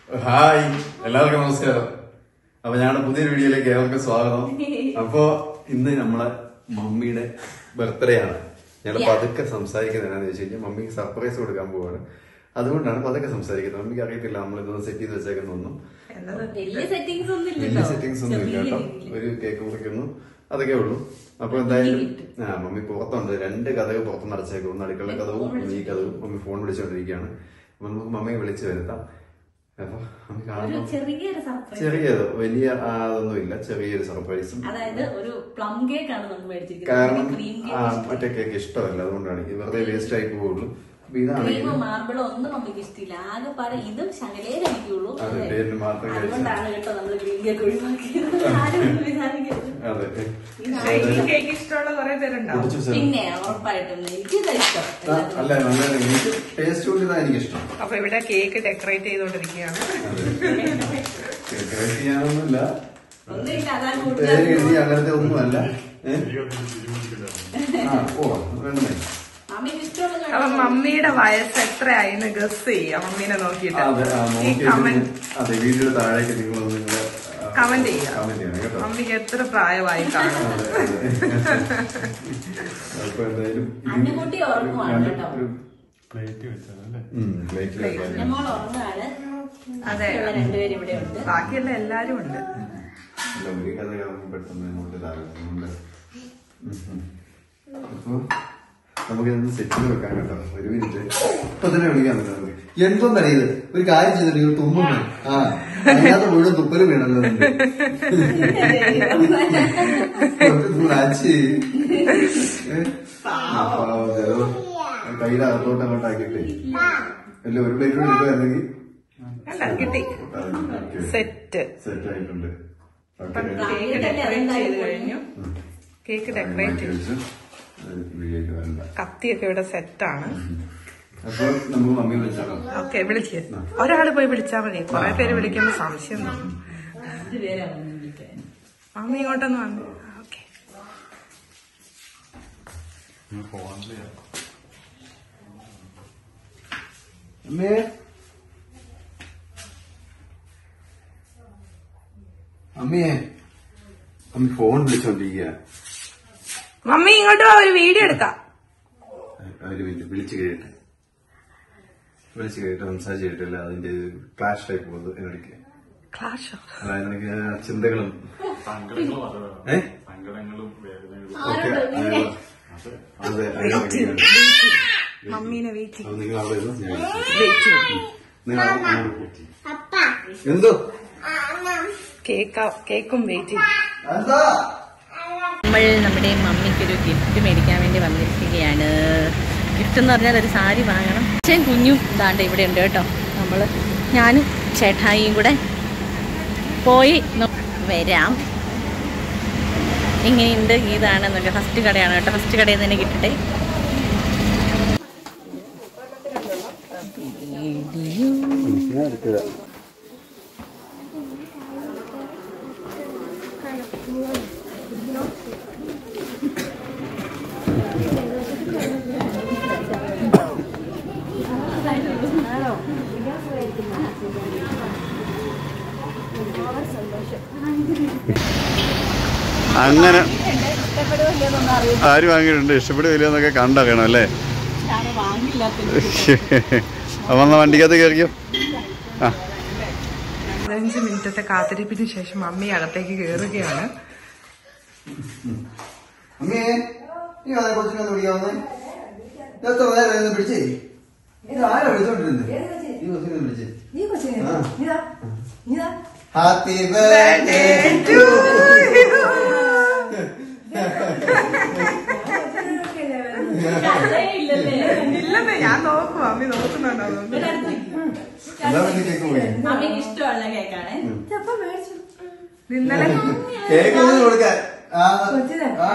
Hi എല്ലാവർക്കും നമസ്കാരം അപ്പൊ ഞങ്ങളുടെ പുതിയൊരു വീഡിയോയിലേക്ക് ഏവർക്കും സ്വാഗതം അപ്പോ ഇന്ന് നമ്മളെ മമ്മിയുടെ ബർത്ത്ഡേ ആണ് ഞങ്ങൾ പതുക്കെ സംസാരിക്കുന്നത് എന്താണെന്ന് വെച്ച് കഴിഞ്ഞാൽ മമ്മിക്ക് സർപ്രൈസ് കൊടുക്കാൻ പോവാണ് അതുകൊണ്ടാണ് പതുക്കെ സംസാരിക്കുന്നത് മമ്മിക്ക് അറിയത്തില്ല നമ്മൾ ഇതൊന്നും സെറ്റ് ചെയ്ത് വെച്ചേക്കുന്നൊന്നും വലിയ സെറ്റിംഗ്സ് ഒന്നും വലിയ ഇല്ലല്ലോ സെറ്റിംഗ്സ് ഒന്നും ഇല്ല കേട്ടോ ഒരു കേക്ക് മുറിക്കുന്നു അതൊക്കെ ഉള്ളൂ അപ്പൊ എന്തായാലും ആ മമ്മി പുറത്തുണ്ട് രണ്ട് കഥകൾ പുറത്തുനിന്ന് അടച്ചേക്കും ഒന്ന് അടുക്കള കഥവും ഒന്ന് ഈ കഥവും മമ്മി ഫോൺ വിളിച്ചുകൊണ്ടിരിക്കുകയാണ് അപ്പൊ നമുക്ക് മമ്മിയെ വിളിച്ചു വരുത്താം അപ്പൊ മമ്മി ഒരു കാണുമ്പോൾ ചെറിയൊരു സർപ്രൈസ് ചെറിയത് വലിയ ആ, അതൊന്നും ഇല്ല ചെറിയൊരു സർപ്രൈസും അതായത് ഒരു പ്ലം കേക്ക് ആണ് നമ്മൾ മേടിച്ചിരിക്കുന്നത് കാരണം ക്രീം ആ, മറ്റേ കേക്ക് ഇഷ്ടമല്ല അതുകൊണ്ടാണ് ഇത് വെറുതെ വേസ്റ്റ് ആയി പോവുള്ളൂ അപ്പൊ ഇതാണെങ്കിൽ ക്രീമോ മാർബിളോ ഒന്നും മമ്മിക്ക് ഇഷ്ടമില്ല ആകെപ്പാടെ ഇതും ശകലേ കഴിക്കുള്ളൂ അതെ, പേരിന് മാത്രം കഴിച്ചാൽ. അതുകൊണ്ടാണ് കേട്ടോ നമ്മൾ ക്രീം കേക്ക് ഒഴിവാക്കിയത് ആരും ഒന്നും വിചാരിക്കരുത് അതെ കേക്ക് ഇഷ്ടമുള്ള കുറെ പേരുണ്ടാവും കുടിച്ചു സർ. പിന്നെ ഉറപ്പായിട്ടും എനിക്ക് ഇതാ ഇഷ്ടം ആ, അല്ല നല്ല എനിക്ക് ടേസ്റ്റ് കൊണ്ട് ഇതാ എനിക്ക് ഇഷ്ടം അപ്പൊ ഇവിടെ കേക്ക് ഡെക്കറേറ്റ് ചെയ്തോണ്ടിരിക്കുകയാണ് ഡെക്കറേറ്റ് ചെയ്യാനൊന്നുമില്ല ഒന്നുമില്ല അതാണ് പേര് കൂടുതൽ എഴുതി അങ്ങനത്തെ ഒന്നുമല്ല ഏ? ആ ഓ വേണ്ടേ മമ്മിക്ക് ഇഷ്ടമുള്ള അപ്പൊ മമ്മിയുടെ വയസ്സ് എത്രയായിന്ന് ഗസ് ചെയ്യാം മമ്മീനെ നോക്കിയിട്ട് അതെ ആ, ഈ നോക്കിയിട്ട് കമന്റ് അതെ വീഡിയോയുടെ താഴേക്ക് നിങ്ങൾ നിങ്ങളെ കമന്റ് ചെയ്യാം കമന്റ് ചെയ്യണം കേട്ടോ മമ്മിക്ക് എത്ര പ്രായമായി കാണും അതെ, അതെ. അപ്പൊ എന്തായാലും ഇത് അന്നക്കുട്ടി ഉറങ്ങുവാണ് രണ്ട് കേട്ടോ. ഒരു പ്ലേറ്റ് വെച്ചാലല്ലേ ഉം, പ്ലേറ്റിൽ വെക്കാൻ. ഞമ്മൾ ഉറങ്ങാണ് അതെ. ബാക്കിയുള്ള രണ്ടുപേരും ഇവിടെ ഉണ്ട് ബാക്കിയുള്ള എല്ലാരും ഉണ്ട് അല്ല, ഒരു കഥ കേൾക്കുമ്പോൾ പെട്ടെന്ന് അങ്ങോട്ട് ഇതാകുന്നുണ്ട് അപ്പൊ നമുക്ക് ഇതൊന്ന് സെറ്റ് ചെയ്ത് വെക്കാൻ കേട്ടോ ഒരു മിനിറ്റ് ഇപ്പൊ തന്നെ വിളിക്കാൻ പറ്റുന്നത് എന്തോന്നറിയ ഇത് ഒരു കാര്യം ചെയ്തിട്ട് ഇങ്ങനെ തുമ്മുന്നു ആ അതിനകത്ത് മുഴുവൻ തുപ്പല് വീണല്ലോ നിനക്ക്. കുറച്ച് തുള്ളാച്ചി. ഏ? ആ, പാവം, ചെലവ്. കയ്യിലെ അകത്തോട്ട് അങ്ങോട്ട് ആക്കിയിട്ടേ അല്ല ഒരു പ്ലേറ്റ് കൂടി എടുക്കുവായിരുന്നെങ്കിൽ അല്ല കിട്ടി സെറ്റ് സെറ്റ് ആയിട്ടുണ്ട് അപ്പൊ ഓക്കെ കേക്ക് ഡെക്കറേറ്റ് ചെയ്ത് കഴിഞ്ഞു കേക്ക് ഡെക്കറേറ്റ് ചെയ്തു വീഡിയോയ്ക്ക് വരണ്ട കത്തിയൊക്കെ ഇവിടെ സെറ്റാണ് അപ്പൊ നമുക്ക് മമ്മി വിളിച്ചാലോ ഓക്കെ വിളിക്ക് ഒരാള് പോയി വിളിച്ചാൽ മതി കുറെ പേര് വിളിക്കുമ്പോ സംശയം തോന്നും രണ്ടുപേരാണ് വിളിക്കാൻ മമ്മി ഇങ്ങോട്ടൊന്ന് വന്നു ഓക്കെ ഫോണില് അമ്മേ അമ്മയെ അമ്മ ഫോൺ വിളിച്ചോണ്ടിരിക്കുക മമ്മി ഇങ്ങോട്ട് വാ ഒരു വീഡിയോ എടുക്കാം ഒരു മിനിറ്റ് വിളിച്ചു കഴിയട്ടെ വിളിച്ചു കഴിയട്ടെ സംസാരിച്ച് കഴിയട്ടില്ല അതിന്റെ ക്ലാഷ് ആയി പോകുന്നത് എന്നിടയ്ക്ക് ക്ലാഷോ അതായത് എനിക്ക് ചിന്തകളും സങ്കടങ്ങൾ വളരെ ഏ സങ്കടങ്ങളും വേദനകളും ഓക്കെ അതെ അതിനിടയ്ക്ക് മമ്മീനെ വെയിറ്റ് അപ്പൊ നിങ്ങൾ അവിടെ ഇരുന്നു ഞാൻ വെയിറ്റ് നിങ്ങൾ അങ്ങോട്ട് പോ. എന്തോ കേക്ക് കേക്കും വെയിറ്റ് എന്താ നമ്മൾ നമ്മുടെ മമ്മിക്കൊരു ഗിഫ്റ്റ് മേടിക്കാൻ വേണ്ടി വന്നിരിക്കുകയാണ് ഗിഫ്റ്റ് എന്ന് പറഞ്ഞാൽ ഒരു സാരി വാങ്ങണം അച്ഛൻ കുഞ്ഞും ഇതാണ്ട് ഇവിടെ ഉണ്ട് കേട്ടോ നമ്മൾ ഞാനും ചേട്ടായിയും കൂടെ പോയി നോ- വരാം എങ്ങനെയുണ്ട് ഇതാണെന്നൊക്കെ ഫസ്റ്റ് കടയാണ് കേട്ടോ ഫസ്റ്റ് കടയിൽ നിന്ന് തന്നെ കിട്ടട്ടെ അങ്ങനെ ആര് വാങ്ങിയിട്ടുണ്ട് ഇഷ്ടപ്പെടുകയില്ല എന്നൊക്കെ കണ്ടറിയണം അല്ലേ അപ്പൊ എന്നാ വണ്ടിക്കകത്ത് കയറിയോ ആ പതിനഞ്ച് മിനിറ്റത്തെ കാത്തിരിപ്പിന് ശേഷം മമ്മി അകത്തേക്ക് കയറുകയാണ് അമ്മേ നീ വന്നേ കൊച്ചിനെ ഒന്ന് വിളിക്കാവുന്നേ എത്ര നേരം ഒന്ന് പിടിച്ചേ ഇത് ആരാ വിളിച്ചോണ്ടിരുന്നത് ഈ കൊച്ചിനെ ഒന്ന് വിളിച്ചേ ഹാപ്പി ബർത്ത്ഡേ ടു ഇല്ലെന്നേ ഞാൻ നോക്കും മമ്മി നോക്കുന്നുണ്ടോ അതുകൊണ്ട് എന്താ പിന്നെ കേക്ക് പോയി മമ്മിക്ക് ഇഷ്ടമുള്ള കേക്കാണ് ഇന്നലെ കേക്ക് ഒന്ന് കൊടുക്കാൻ ആ ആ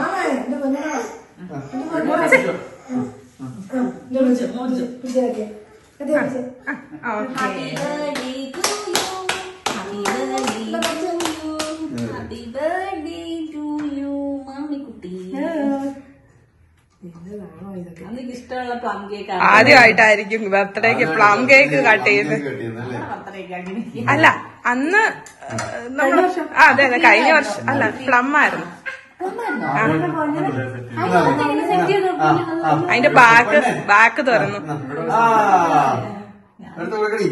okay Happy birthday to you. Happy birthday to you. Happy birthday to you, മമ്മിക്കുട്ടി. അമ്മയ്ക്ക് ഇഷ്ടമുള്ള പ്ലം കേക്ക് ആദ്യമായിട്ടായിരിക്കും ബർത്ത്ഡേക്ക് പ്ലം കേക്ക് കട്ട് ചെയ്യുന്നത് കട്ട് ചെയ്യുന്നല്ലേ അല്ല അന്ന് നമ്മൾ ആ അതെ അതെ കഴിഞ്ഞ വർഷം അല്ല പ്ലം ആയിരുന്നു അതിന്റെ ബാക്ക് ബാക്ക് തുറന്നു ആ എടുത്ത് കൊടുക്കടി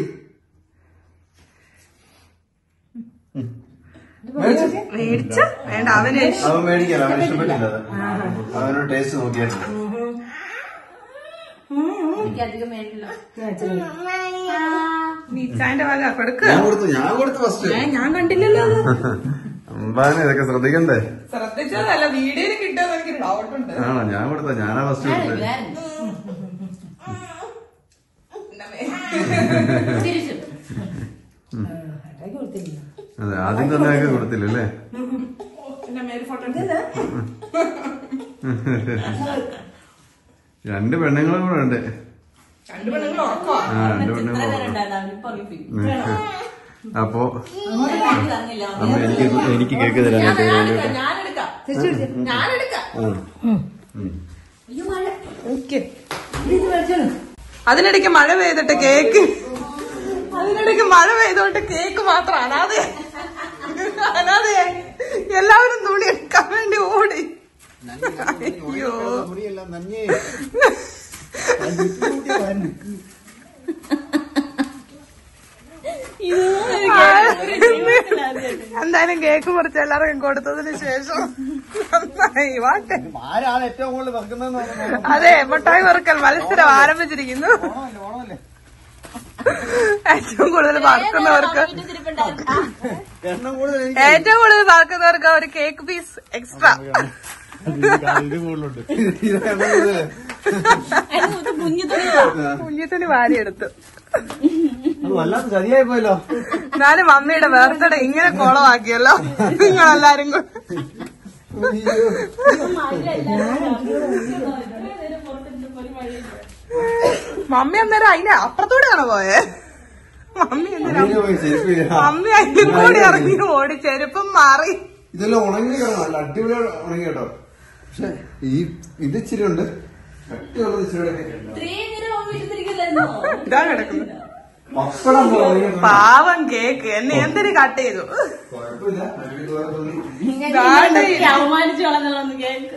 മേടിച്ചോ? മേടിച്ച വേണ്ട അവന് ഇഷ്ടം. അവൻ മേടിക്കാല അവൻ ഇഷ്ടപ്പെട്ടില്ല അത് അവനോട് ടേസ്റ്റ് നോക്കിയായിരുന്നു നീച്ചാന്റെ വക കൊടുക്ക ഞാൻ കൊടുത്തു ഞാൻ കൊടുത്തു ഫസ്റ്റ് ഞാൻ കണ്ടില്ലല്ലോ അത് അമ്പാനെ ഇതൊക്കെ ശ്രദ്ധിക്കണ്ടേ ശ്രദ്ധിച്ചതല്ല വീഡിയോയിൽ കിട്ടുമെന്ന് എനിക്ക് ഡൗട്ട് ഉണ്ട് ആണോ ഞാൻ കൊടുത്ത ഞാനാ ഫസ്റ്റ് കൊടുത്തത് അതെ ആദ്യം തന്നെ ഒക്കെ കൊടുത്തില്ലല്ലേ രണ്ട് പെണ്ണുങ്ങളും കൂടെ ഉണ്ട് രണ്ടു പെണ്ണുങ്ങൾ ഉറക്കോ ആ രണ്ട് പെണ്ണുങ്ങളും അപ്പോ അമ്മ എനിക്ക് എനിക്ക് കേക്ക് തരാനായിട്ട് വേണ്ടിയിട്ട് ഞാനെടുക്കാം ഞാനെടുക്കാം ഓക്കെ അതിനിടയ്ക്ക് മഴ പെയ്തിട്ട് കേക്ക് അതിനിടയ്ക്ക് മഴ പെയ്തോട്ട് കേക്ക് മാത്രം അനാഥ അനാഥയായി എല്ലാവരും തുണി എടുക്കാൻ വേണ്ടി ഓടി അയ്യോ എന്തായാലും കേക്ക് മുറിച്ച് എല്ലാവർക്കും കൊടുത്തതിന് ശേഷം നന്നായി വാട്ടെ ആരാണ് ഏറ്റവും കൂടുതൽ വെക്കുന്നതെന്ന് അതെ മുട്ടായി വറുക്കൽ മത്സരം ആരംഭിച്ചിരിക്കുന്നു ഏറ്റവും കൂടുതൽ വറുക്കുന്നവർക്ക് എണ്ണം കൂടുതൽ ഏറ്റവും കൂടുതൽ വറുക്കുന്നവർക്ക് ഒരു കേക്ക് പീസ് എക്സ്ട്രാ ഇത് കൂടുതലുണ്ട് എണ്ണം കൂടുതൽ കുഞ്ഞിത്തിന് വാരിയെടുത്തു അത് വല്ലാത്ത ചതിയായി പോയല്ലോ എന്നാലും മമ്മിയുടെ ബർത്ത്ഡേ ഇങ്ങനെ കുളമാക്കിയല്ലോ നിങ്ങളെല്ലാരും കൂടെ മമ്മി അന്നേരം അതിന്റെ അപ്പുറത്തൂടെയാണോ പോയെ മമ്മി എന്തിനാ അങ്ങനെ പോയി ചെരുപ്പില്ല. മമ്മി അതിൽ കൂടി ഇറങ്ങി ഓടി ചെരുപ്പം മാറി ഇതെല്ലാം ഉണങ്ങി കിടണം നല്ല അടിപൊളി ഉണങ്ങി കേട്ടോ പക്ഷെ ഈ ഇത് ഇച്ചിരി ഉണ്ട് കട്ടിയുള്ളത് ഇച്ചിരി ഇതാ കിടക്കുന്നത് പപ്പടം പോലെ ഉണങ്ങി കിടക്കണം. പാവം കേക്ക് എന്നെ എന്തിനു കട്ട് ചെയ്തു കുഴപ്പമില്ല അതിന് വേറെ തോന്നി. ദാണ്ടെ അവമാനിച്ചു കളഞ്ഞോളന്ന് കേക്ക്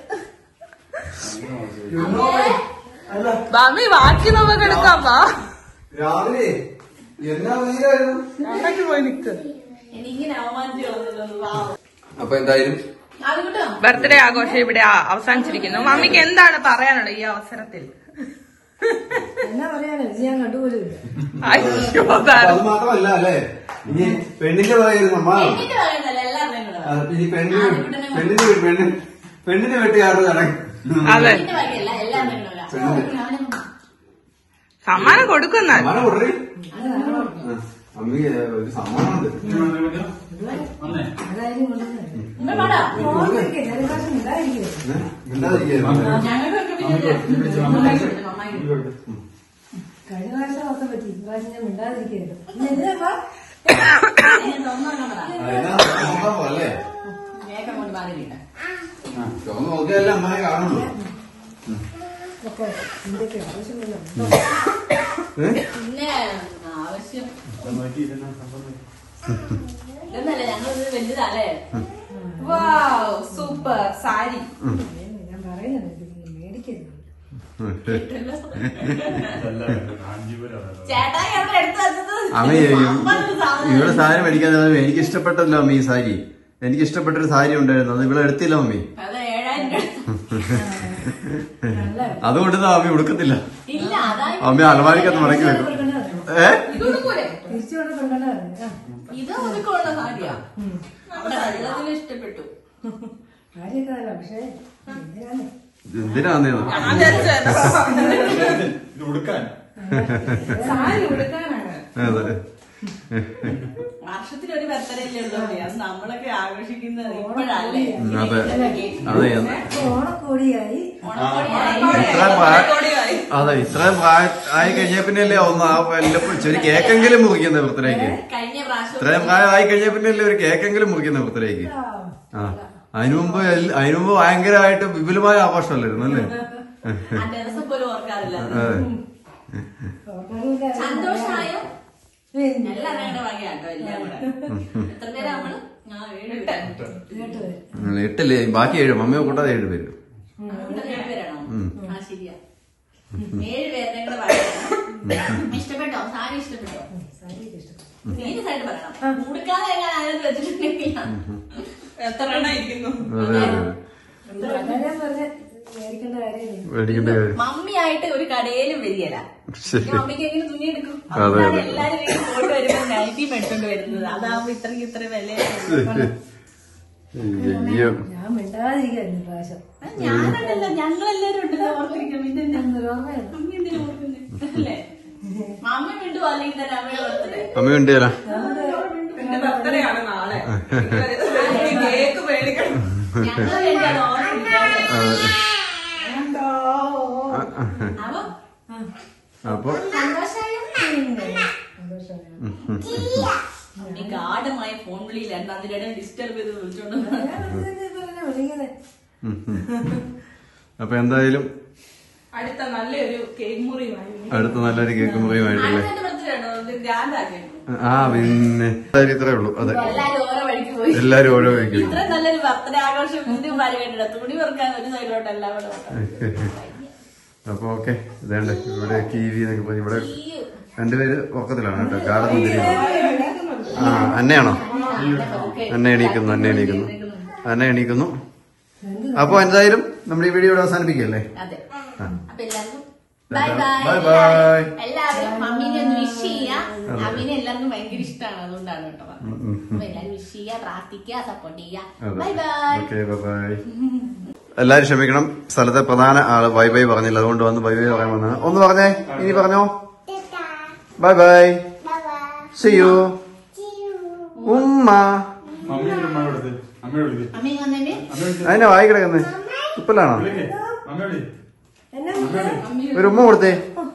അല്ല മമ്മി ബാക്കി നമുക്ക് എടുക്കാം വാ രാവിലെ എന്നാ നീരായിരുന്നു അങ്ങോട്ട് പോയി നിക്ക് എനിക്കിങ്ങനെ അവമാനിച്ചു കളഞ്ഞല്ലോ അപ്പൊ എന്തായാലും ബർത്ത്ഡേ ആഘോഷം ഇവിടെ ആ- അവസാനിച്ചിരിക്കുന്നു മമ്മിക്ക് എന്താണ് പറയാനുള്ളത് ഈ അവസരത്തിൽ എന്നാ പറയാനോ ഇത് ഞാൻ കണ്ടുപോലുമില്ല അയ്യോ അപ്പൊ താരം. അത് മാത്രമല്ല അല്ലേ ഇനി പെണ്ണിന്റെ പറയുന്നത് അമ്മ എനിക്ക് പറയുന്നല്ല എല്ലാവരുടെയും കൂടെ ആ, ഇനി പെണ്ണിന് പെണ്ണിന് പെണ്ണ് പെണ്ണിന് വെട്ടുകാരുടെ ചടങ്ങ് അതെ എന്റെ ബാക്കിയല്ല എല്ലാവരുടെയും കൂടെ പെണ്ണിന് സമ്മാനം കൊടുക്കുന്ന സമ്മാനം കൊടുറി അമ്മക്ക് ഒരു സമ്മാനമുണ്ട് അതായാലും കൊണ്ടുവന്നത് ഇന്ന് പാടാ ഓർമ്മയ്ക്ക് ഒരു പ്രാവശ്യം ഉണ്ടായിരിക്കും ഏ? മിണ്ടാതിരിക്കുകയായിരുന്നു. ഞങ്ങൾക്കൊക്കെ പിന്നെ നന്നായി കൊടുത്തു, നന്നായി കൊടുത്തു. കഴിഞ്ഞ പ്രാവശ്യം ഒക്കെ പറ്റി ഇപ്രാവശ്യം ഞാൻ മിണ്ടാതിരിക്കരുത് ഇന്ന് എന്തിനാ ഞാൻ തുറന്നോക്കാൻ പറ. ആ, എന്നാ നോക്കാൻ പോകല്ലേ വേഗം കൊണ്ട് മാറിയില്ല തുറന്ന് നോക്കിയാലേ അമ്മനെ കാണുള്ളൂ ഒക്കെ എന്തൊക്കെ ആവശ്യമില്ല ഏ? പിന്നെ ആവശ്യം ഇതൊന്നല്ല ഞങ്ങളിത് വലുതല്ലേ സൂപ്പർ സാരി ഞാൻ പറയുന്നത് ഇത് മേടിക്കരുത് ചേട്ടായി അവിടെ എടുത്തു വെച്ചത് അമ്മ അമ്പത് സാധനം. ഇവിടെ സാരി മേടിക്കാൻ എനിക്ക് ഇഷ്ടപ്പെട്ടല്ലോ അമ്മ ഈ സാരി എനിക്ക് ഇഷ്ടപ്പെട്ടൊരു സാരി ഉണ്ടായിരുന്നു അത് ഇവിടെ എടുത്തില്ല മമ്മി അത് ഏഴായിരം രൂപ അതുകൊണ്ട് ഇത് അമ്മ ഉടുക്കത്തില്ല ഇല്ല അതായി അമ്മ അലമാരിക്കകത്ത് മടക്കി വെക്കും ഏ തിരിച്ചു കൊണ്ട് കൊണ്ടുവന്നാ ഇത് ഒതുക്കമുള്ള സാരിയാ നമ്മുടെ കള്ളതിന് ഇഷ്ടപ്പെട്ടു കാര്യമൊക്കെ നല്ല പക്ഷേ എന്തിനാണ് എന്തിനാന്നേന്ന് ഇത് ഉടുക്കാൻ സാരി ഉടുക്കാനാണ് അതെ വർഷത്തിൽ ഒരു ബർത്ത്ഡേ ഉള്ളൂ അത് നമ്മളൊക്കെ ആഘോഷിക്കുന്നത് ഇപ്പോഴല്ലേ ഉം, അതെ അതെ ഓണക്കോടിയായി ഇത്ര പ്രായ- അതെ ഇത്രയും പ്രായ ആയി കഴിഞ്ഞ പിന്നല്ലേ ഒന്ന് ആ വല്ലപ്പോഴും ഒരു കേക്കെങ്കിലും മുറിക്കുന്ന ബർത്ത്ഡേക്ക് കഴിഞ്ഞ പ്രാവശ്യം ഇത്രയും പ്രായം ആയി കഴിഞ്ഞ പിന്നല്ലേ ഒരു കേക്കെങ്കിലും മുറിക്കുന്ന ബർത്ത്ഡേക്ക് ആ അതിനു മുമ്പ് എല്ല- അതിനു മുമ്പ് ഭയങ്കരമായിട്ട് വിപുലമായ ആഘോഷമല്ലായിരുന്നു അല്ലേ ആ ദിവസം പോലും ഓർക്കാറില്ല അതെ ഓർക്കാനില്ല സന്തോഷമായോ എല്ലാം ഞങ്ങളുടെ വകയാട്ടോ എല്ലാം കൂടെ എത്ര പേരാ നമ്മള് ആ ഏഴ് പേര് കേട്ട് വരും ഉം, എട്ടില്ലേ ബാക്കി ഏഴ് മമ്മിയെ കൂട്ടാതെ ഏഴ് പേര് അതുകൊണ്ട് ഏഴ് പേരാണോ ആ ശരിയാ ഏഴ് പേരുടെ ഞങ്ങളുടെ വകയാണ് ഇഷ്ടപ്പെട്ടോ സാരി ഇഷ്ടപ്പെട്ടോ സാരിയൊക്കെ ഇഷ്ടപ്പെട്ടു നീന് സൈഡ് പറയണം കൊടുക്കാതെ എങ്ങനെ ആരും വെച്ചിട്ടുണ്ടെങ്കിൽ എത്ര എണ്ണ ഇരിക്കുന്നു അതെ അതെ അതാ ഞാൻ പറഞ്ഞ മേടിക്കേണ്ട കാര്യമില്ല മേടിക്കേണ്ട കാര്യം മമ്മിയായിട്ട് ഒരു കടയിലും വരികയില്ല ശരി മമ്മിക്ക് എങ്ങനെ തുണി എടുക്കും അതെ, അതെ. എല്ലാരും വീട്ടിൽ പോയിട്ട് വരുമ്പോ നൈറ്റി മേടിച്ചോണ്ട് വരുന്നത് അതാവുമ്പോ ഇത്രയ്ക്ക് ഇത്ര വില അയ്യോ ഞാൻ മിണ്ടാതിരിക്കായിരുന്നു ഈ പ്രാവശ്യം ഞാനുണ്ടല്ലോ ഞങ്ങളെല്ലാരും ഉണ്ടല്ലോ ഓർത്തിരിക്കണം ഇതെന്നെ എന്നൊരു ഓർമ്മയാണ് മമ്മി എന്തിനാ ഓർക്കുന്നത് അല്ലേ മമ്മി വീണ്ടും അല്ലെങ്കിൽ തന്നെ അമ്മയുടെ ബർത്ത്ഡേ അമ്മ ഉണ്ടല്ലോ എന്റെ ബർത്ത്ഡേ ആണ് നാളെ കേക്ക് മേടിക്കണം ഞങ്ങൾ വേണ്ടിയാണ് ഓർത്തിരിക്കാതെ അപ്പൊ അപ്പൊ സന്തോഷായോ സന്തോഷമാണ് ഈ ഗാഠമായ ഫോൺ വിളിയിലാണ് അതിനിടെ ഡിസ്റ്റർബ് ചെയ്ത് വിളിച്ചോണ്ട് വന്നത്. ഞാൻ വെറുതെ ഇത് പറഞ്ഞാ വിളിക്കുന്നത് അപ്പൊ എന്തായാലും അടുത്ത നല്ലൊരു കേക്ക് മുറി വാങ്ങി അടുത്ത നല്ലൊരു കേക്ക് മുറിയുമായിട്ടല്ലേ അടുത്ത ബർത്ത്ഡേ ആണോ ഗ്രാൻഡ് ആക്കിയിരുന്നു ആ പിന്നെ എന്തായാലും ഇത്രേ ഉള്ളൂ അതെ എല്ലാരും ഓരോ വഴിക്ക് പോയി എല്ലാരും ഓരോ വയ്ക്കും ഇത്ര നല്ലൊരു ബർത്ത്ഡേ ആഘോഷം ഇന്ത്യ പരിപാടിയില്ല തുണി വെറുക്കാൻ ഒരു സൈഡിലോട്ട് എല്ലാം കൂടെ വെക്കാം. അപ്പൊ ഓക്കെ ഇതേണ്ട ഇവിടെ ടി വി എന്നൊക്കെ പറഞ്ഞ് ഇവിടെ രണ്ടുപേര് ഉറക്കത്തിലാണ് കേട്ടോ ഗാർഡൻ ആ അന്നയാണോ അന്ന എണീക്കുന്നു അന്ന എണീക്കുന്നു അന്ന എണീക്കുന്നു അപ്പൊ എന്തായാലും നമ്മുടെ ഈ വീഡിയോ ഇവിടെ അവസാനിപ്പിക്കല്ലേ അതെ ആ. അപ്പൊ എല്ലാവർക്കും ബൈ ബൈ Bye bye. എല്ലാവരും മമ്മീനെ ഒന്ന് വിഷ് ചെയ്യാ മമ്മീനെ എല്ലാവർക്കും ഭയങ്കര ഇഷ്ടമാണ് അതുകൊണ്ടാണ് കേട്ടോ പറഞ്ഞത്. അപ്പൊ എല്ലാവരും വിഷ് ചെയ്യാ പ്രാർത്ഥിക്കുക സപ്പോർട്ട് ചെയ്യാ ബൈ ബൈ ഓക്കെ ബൈ എല്ലാരും ക്ഷമിക്കണം സ്ഥലത്തെ പ്രധാന ആള് ബൈ ബൈ പറഞ്ഞില്ല അതുകൊണ്ട് വന്ന് ബൈ ബൈ പറയാൻ വന്നതാണ് ഒന്ന് പറഞ്ഞേ ഇനി പറഞ്ഞോ ബൈ ബൈ സി യു ഉമ്മ മമ്മിയുടെ അമ്മ വിളിച്ചേ അമ്മ വിളിക്കേ മമ്മി വന്നെ അതിനെ വായി കിടക്കുന്നേ തുപ്പലാണോ വിളിക്കേ അമ്മ വിളി ഒരു ഉമ്മ കൊടുത്തേ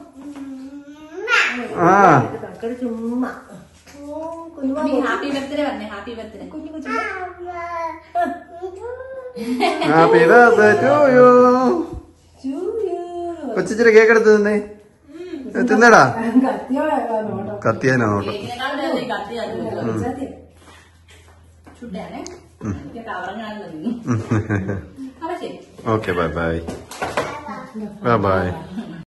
ആ മക്കള് ചുമ്മാ ഹാപ്പി ബർത്ത്ഡേ പറഞ്ഞേ happy birthday happy birthday to you കൊച്ചിച്ചിരി കേക്ക് എടുത്ത് തിന്നേ തിന്നടാ കത്തിയോടെ നോട്ടോ കത്തിയാനാ നോട്ടം കേക്കിനെക്കാളും കത്തി അത് സത്യം ചുട്ടാണേ എനിക്ക് കവറങ്ങാണെന്ന് അപ്പൊ ശരി okay bye bye bye by